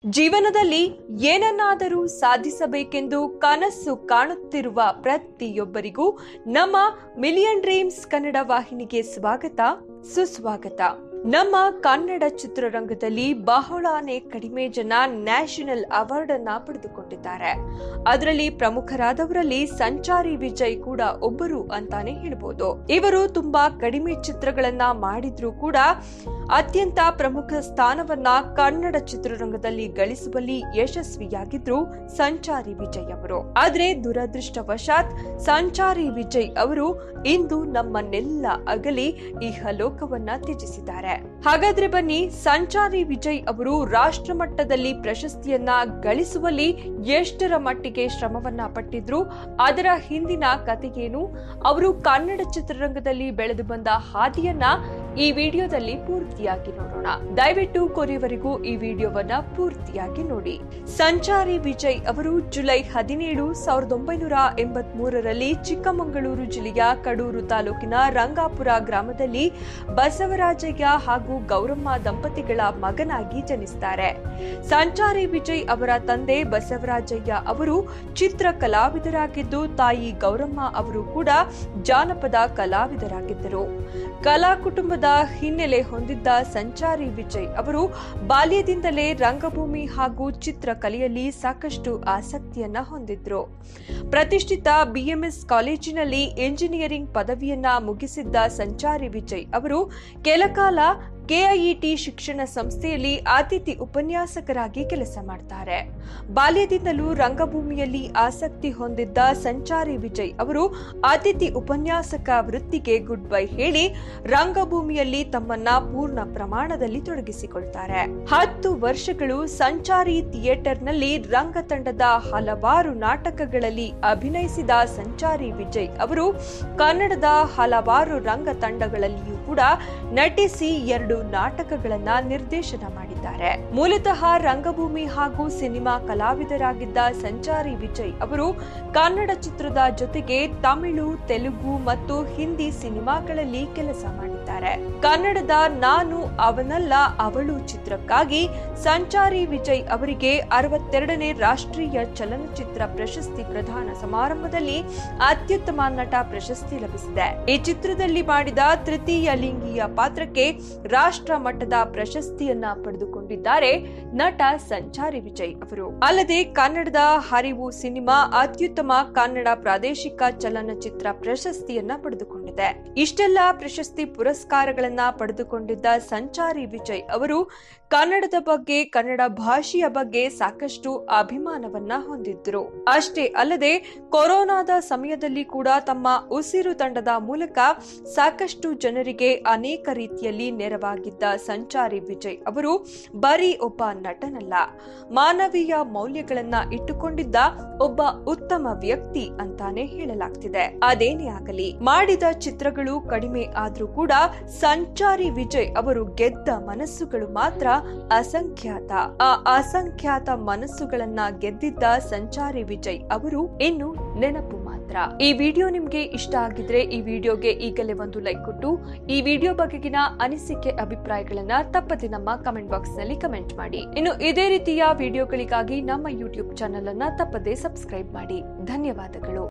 ಜೀವನದಲ್ಲಿ ಏನನ್ನಾದರೂ ಸಾಧಿಸಬೇಕೆಂದು ಕನಸು ಕಾಣುತ್ತಿರುವ ಪ್ರತಿಯೊಬ್ಬರಿಗೂ ನಮ್ಮ ಮಿಲಿಯನ್ ಡ್ರೀಮ್ಸ್ ಕನ್ನಡ ವಾಹಿನಿಗೆ ಸ್ವಾಗತ ಸುಸ್ವಾಗತ ನಮ್ಮ ಕನ್ನಡ ಚಿತ್ರರಂಗದಲ್ಲಿ ಬಹಳಾನೇ ಕಡಿಮೆ ಜನ ನ್ಯಾಷನಲ್ ಅವಾರ್ಡ್ ಅನ್ನ ಪಡೆದುಕೊಂಡಿದ್ದಾರೆ ಅದರಲ್ಲಿ ಪ್ರಮುಖರಾದವರಲ್ಲಿ ಸಂಚಾರಿ ವಿಜಯ್ ಕೂಡ ಒಬ್ಬರು ಅಂತಾನೆ ಹೇಳ್ಬೋದು ಇವರು ತುಂಬಾ ಕಡಿಮೆ ಚಿತ್ರಗಳನ್ನ ಮಾಡಿದ್ರೂ ಕೂಡ ಅತ್ಯಂತ ಪ್ರಮುಖ ಸ್ಥಾನವನ್ನ ಕನ್ನಡ ಚಿತ್ರರಂಗದಲ್ಲಿ ಗಳಿಸುವಲ್ಲಿ ಯಶಸ್ವಿಯಾಗಿದ್ರು ಸಂಚಾರಿ ವಿಜಯ್ ಅವರು ಆದ್ರೆ ದುರದೃಷ್ಟವಶಾತ್ ಸಂಚಾರಿ ವಿಜಯ್ ಅವರು ಇಂದು ನಮ್ಮನ್ನೆಲ್ಲ ಅಗಲಿ ಇಹಲೋಕವನ್ನ ತ್ಯಜಿಸಿದ್ದಾರೆ ಹಾಗಾದ್ರೆ ಬನ್ನಿ ಸಂಚಾರಿ ವಿಜಯ್ ಅವರು ರಾಷ್ಟ್ರ ಮಟ್ಟದಲ್ಲಿ ಪ್ರಶಸ್ತಿಯನ್ನ ಗಳಿಸುವಲ್ಲಿ ಎಷ್ಟರ ಮಟ್ಟಿಗೆ ಶ್ರಮವನ್ನ ಪಟ್ಟಿದ್ರು ಅದರ ಹಿಂದಿನ ಕಥೆಗೇನು ಅವರು ಕನ್ನಡ ಚಿತ್ರರಂಗದಲ್ಲಿ ಬೆಳೆದು ಬಂದ ಹಾದಿಯನ್ನ ಈ ವಿಡಿಯೋದಲ್ಲಿ ಪೂರ್ತಿಯಾಗಿ ನೋಡೋಣ ದಯವಿಟ್ಟು ಕೊನೆಯವರೆಗೂ ಈ ವಿಡಿಯೋವನ್ನ ಪೂರ್ತಿಯಾಗಿ ನೋಡಿ ಸಂಚಾರಿ ವಿಜಯ್ ಅವರು ಜುಲೈ ಹದಿನೇಳು ಸಾವಿರದ ಒಂಬೈನೂರ ಎಂಬತ್ ಮೂರರಲ್ಲಿ ಚಿಕ್ಕಮಗಳೂರು ಜಿಲ್ಲೆಯ ಕಡೂರು ತಾಲೂಕಿನ ರಂಗಾಪುರ ಗ್ರಾಮದಲ್ಲಿ ಬಸವರಾಜಯ್ಯ ಹಾಗೂ ಗೌರಮ್ಮ ದಂಪತಿಗಳ ಮಗನಾಗಿ ಜನಿಸ್ತಾರೆ ಸಂಚಾರಿ ವಿಜಯ್ ಅವರ ತಂದೆ ಬಸವರಾಜಯ್ಯ ಅವರು ಚಿತ್ರ ಕಲಾವಿದರಾಗಿದ್ದು ತಾಯಿ ಗೌರಮ್ಮ ಅವರು ಕೂಡ ಜಾನಪದ ಕಲಾವಿದರಾಗಿದ್ದರು ಕಲಾ ಕುಟುಂಬದ ಹಿನ್ನೆಲೆ ಹೊಂದಿದ್ದ ಸಂಚಾರಿ ವಿಜಯ್ ಅವರು ಬಾಲ್ಯದಿಂದಲೇ ರಂಗಭೂಮಿ ಹಾಗೂ ಚಿತ್ರಕಲೆಯಲ್ಲಿ ಸಾಕಷ್ಟು ಆಸಕ್ತಿಯನ್ನ ಹೊಂದಿದ್ರು ಪ್ರತಿಷ್ಠಿತ ಬಿಎಂಎಸ್ ಕಾಲೇಜಿನಲ್ಲಿ ಎಂಜಿನಿಯರಿಂಗ್ ಪದವಿಯನ್ನ ಮುಗಿಸಿದ್ದ ಸಂಚಾರಿ ವಿಜಯ್ ಅವರು ಕೆಲಕಾಲ ಕೆಐಇಟಿ ಶಿಕ್ಷಣ ಸಂಸ್ಥೆಯಲ್ಲಿ ಅತಿಥಿ ಉಪನ್ಯಾಸಕರಾಗಿ ಕೆಲಸ ಮಾಡ್ತಾರೆ ಬಾಲ್ಯದಿಂದಲೂ ರಂಗಭೂಮಿಯಲ್ಲಿ ಆಸಕ್ತಿ ಹೊಂದಿದ್ದ ಸಂಚಾರಿ ವಿಜಯ್ ಅವರು ಅತಿಥಿ ಉಪನ್ಯಾಸಕ ವೃತ್ತಿಗೆ ಗುಡ್ ಬೈ ಹೇಳಿ ರಂಗಭೂಮಿಯಲ್ಲಿ ತಮ್ಮನ್ನ ಪೂರ್ಣ ಪ್ರಮಾಣದಲ್ಲಿ ತೊಡಗಿಸಿಕೊಳ್ತಾರೆ ಹತ್ತು ವರ್ಷಗಳು ಸಂಚಾರಿ ಥಿಯೇಟರ್ನಲ್ಲಿ ರಂಗತಂಡದ ಹಲವಾರು ನಾಟಕಗಳಲ್ಲಿ ಅಭಿನಯಿಸಿದ ಸಂಚಾರಿ ವಿಜಯ್ ಅವರು ಕನ್ನಡದ ಹಲವಾರು ರಂಗ ತಂಡಗಳಲ್ಲಿಯೂ ಕೂಡ ನಟಿಸಿ ಎರಡು ನಾಟಕಗಳನ್ನ ನಿರ್ದೇಶನ ಮಾಡಿದ್ದಾರೆ ಮೂಲತಃ ರಂಗಭೂಮಿ ಹಾಗೂ ಸಿನಿಮಾ ಕಲಾವಿದರಾಗಿದ್ದ ಸಂಚಾರಿ ವಿಜಯ್ ಅವರು ಕನ್ನಡ ಚಿತ್ರದ ಜೊತೆಗೆ ತಮಿಳು ತೆಲುಗು ಮತ್ತು ಹಿಂದಿ ಸಿನಿಮಾಗಳಲ್ಲಿ ಕೆಲಸ ಮಾಡಿದ್ದಾರೆ ಕನ್ನಡದ ನಾನು ಅವನಲ್ಲ ಅವಳು ಚಿತ್ರಕ್ಕಾಗಿ ಸಂಚಾರಿ ವಿಜಯ್ ಅವರಿಗೆ ಅರವತ್ತೆರಡನೇ ರಾಷ್ಟ್ರೀಯ ಚಲನಚಿತ್ರ ಪ್ರಶಸ್ತಿ ಪ್ರದಾನ ಸಮಾರಂಭದಲ್ಲಿ ಅತ್ಯುತ್ತಮ ನಟ ಪ್ರಶಸ್ತಿ ಲಭಿಸಿದೆ ಈ ಚಿತ್ರದಲ್ಲಿ ಮಾಡಿದ ತೃತೀಯ ಲಿಂಗಿಯ ಪಾತ್ರಕ್ಕೆ ರಾಷ್ಟ್ರ ಮಟ್ಟದ ಪ್ರಶಸ್ತಿಯನ್ನ ಪಡೆದುಕೊಂಡಿದ್ದಾರೆ ನಟ ಸಂಚಾರಿ ವಿಜಯ್ ಅವರು ಅಲ್ಲದೆ ಕನ್ನಡದ ಹರಿವು ಸಿನಿಮಾ ಅತ್ಯುತ್ತಮ ಕನ್ನಡ ಪ್ರಾದೇಶಿಕ ಚಲನಚಿತ್ರ ಪ್ರಶಸ್ತಿಯನ್ನ ಪಡೆದುಕೊಂಡಿದೆ ಇಷ್ಟೆಲ್ಲ ಪ್ರಶಸ್ತಿ ಪುರಸ್ಕಾರಗಳನ್ನ ಪಡೆದುಕೊಂಡಿದ್ದ ಸಂಚಾರಿ ವಿಜಯ್ ಅವರು ಕನ್ನಡದ ಬಗ್ಗೆ ಕನ್ನಡ ಭಾಷೆಯ ಬಗ್ಗೆ ಸಾಕಷ್ಟು ಅಭಿಮಾನವನ್ನ ಹೊಂದಿದ್ರು ಅಷ್ಟೇ ಅಲ್ಲದೆ ಕೊರೋನಾದ ಸಮಯದಲ್ಲಿ ಕೂಡ ತಮ್ಮ ಉಸಿರು ತಂಡದ ಮೂಲಕ ಸಾಕಷ್ಟು ಜನರಿಗೆ ಅನೇಕ ರೀತಿಯಲ್ಲಿ ನೆರವಾಗಿದ್ದ ಸಂಚಾರಿ ವಿಜಯ್ ಅವರು ಬರೀ ಒಬ್ಬ ನಟನಲ್ಲ ಮಾನವೀಯ ಮೌಲ್ಯಗಳನ್ನ ಇಟ್ಟುಕೊಂಡಿದ್ದ ಒಬ್ಬ ಉತ್ತಮ ವ್ಯಕ್ತಿ ಅಂತಾನೆ ಹೇಳಲಾಗ್ತಿದೆ ಅದೇನೇ ಆಗಲಿ ಮಾಡಿದ ಚಿತ್ರಗಳು ಕಡಿಮೆ ಆದ್ರೂ ಕೂಡ ಸಂಚಾರಿ ವಿಜಯ್ ಅವರು ಗೆದ್ದ ಮನಸ್ಸುಗಳು ಮಾತ್ರ ಅಸಂಖ್ಯಾತ ಆ ಅಸಂಖ್ಯಾತ ಮನಸ್ಸುಗಳನ್ನ ಗೆದ್ದಿದ್ದ ಸಂಚಾರಿ ವಿಜಯ್ ಅವರು ಇನ್ನು ನೆನಪು ಮಾತ್ರ ಈ ವಿಡಿಯೋ ನಿಮ್ಗೆ ಇಷ್ಟ ಆಗಿದ್ರೆ ಈ ವಿಡಿಯೋಗೆ ಈಗಲೇ ಒಂದು ಲೈಕ್ ಕೊಟ್ಟು ಈ ವಿಡಿಯೋ ಬಗೆಗಿನ ಅನಿಸಿಕೆ ಅಭಿಪ್ರಾಯಗಳನ್ನ ತಪ್ಪದೆ ನಮ್ಮ ಕಮೆಂಟ್ ಬಾಕ್ಸ್ ನಲ್ಲಿ ಕಮೆಂಟ್ ಮಾಡಿ ಇನ್ನು ಇದೇ ರೀತಿಯ ವಿಡಿಯೋಗಳಿಗಾಗಿ ನಮ್ಮ ಯೂಟ್ಯೂಬ್ ಚಾನೆಲ್ ಅನ್ನ ತಪ್ಪದೆ ಸಬ್ಸ್ಕ್ರೈಬ್ ಮಾಡಿ ಧನ್ಯವಾದಗಳು